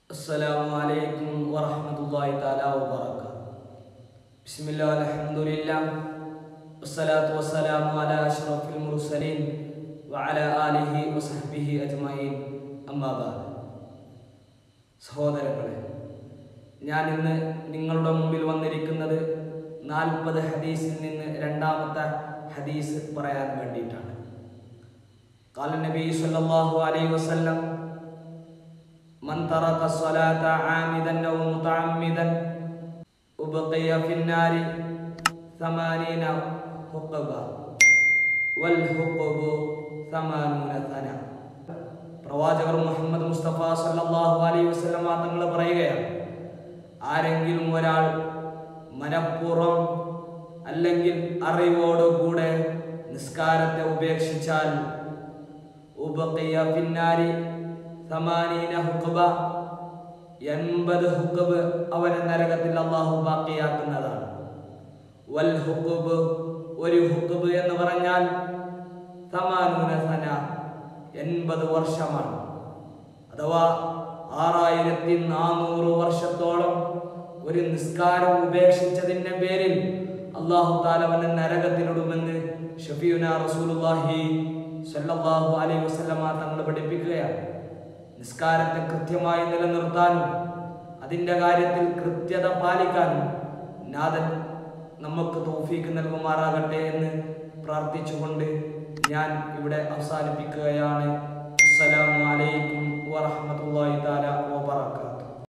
السلام عليكم ورحمة الله تعالى وبركاته بسم الله الحمد لله والصلاة والسلام على أشرف المرسلين وعلى آله وصحبه أجمعين أما بعد സഹോദരങ്ങളെ ഞാൻ ഇന്ന് നിങ്ങളുടെ മുമ്പിൽ വന്നിരിക്കുന്നത് നാൽപ്പത് ഹദീസിൽ നിന്ന് രണ്ടാമത്തെ ഹദീസ് പറയാൻ വേണ്ടിയിട്ടാണ് قال النبي صلى الله عليه وسلم من ترك الصلاة عامدا أو متعمدا أبقي في النار ثمانين حقبا والحقب ثمانون ثنا പ്രവാചകർ മുഹമ്മദ് മുസ്തഫ സല്ലല്ലാഹു അലൈഹി വസല്ലമ തങ്ങൾ പറയുകയാണ് ആരെങ്കിലും ഒരാൾ മനഃപൂർവ്വം അല്ലെങ്കിൽ അറിവോടുകൂടെ നിസ്കാരത്തെ ഉപേക്ഷിച്ചാൽ ഉബഖിയ ഫിന്നാരി സമാനീന ഹുക്ബ എൺപത് ഹുക്ബ് അവനെ നരകത്തിൽ അള്ളാഹു ബാക്കിയാക്കുന്നതാണ് വൽ ഹുക്ബ് ഒരു ഹുക്ബ് എന്ന് പറഞ്ഞാൽ സമാനൂന സന എൺപത് വർഷമാണ് അഥവാ ആറായിരത്തി നാനൂറ് വർഷത്തോളം ഒരു നിസ്കാരം ഉപേക്ഷിച്ചതിന്റെ പേരിൽ അള്ളാഹു താലവനെ നരകത്തിലിടുമെന്ന് ഷഫീന റസൂലുള്ളാഹി സല്ലല്ലാഹു അലൈഹി വസല്ലമ തങ്ങൾ പഠിപ്പിക്കുകയാണ് നിസ്കാരത്തെ കൃത്യമായി നിലനിർത്താനും അതിൻ്റെ കാര്യത്തിൽ കൃത്യത പാലിക്കാനും നാഥൻ നമുക്ക് തൗഫീക്ക് നൽകുമാറാകട്ടെ എന്ന് പ്രാർത്ഥിച്ചുകൊണ്ട് ഞാൻ ഇവിടെ അവസാനിപ്പിക്കുകയാണ് അസ്സലാമു അലൈക്കും വറഹ്മത്തുള്ളാഹി തആല വബറകാതുഹു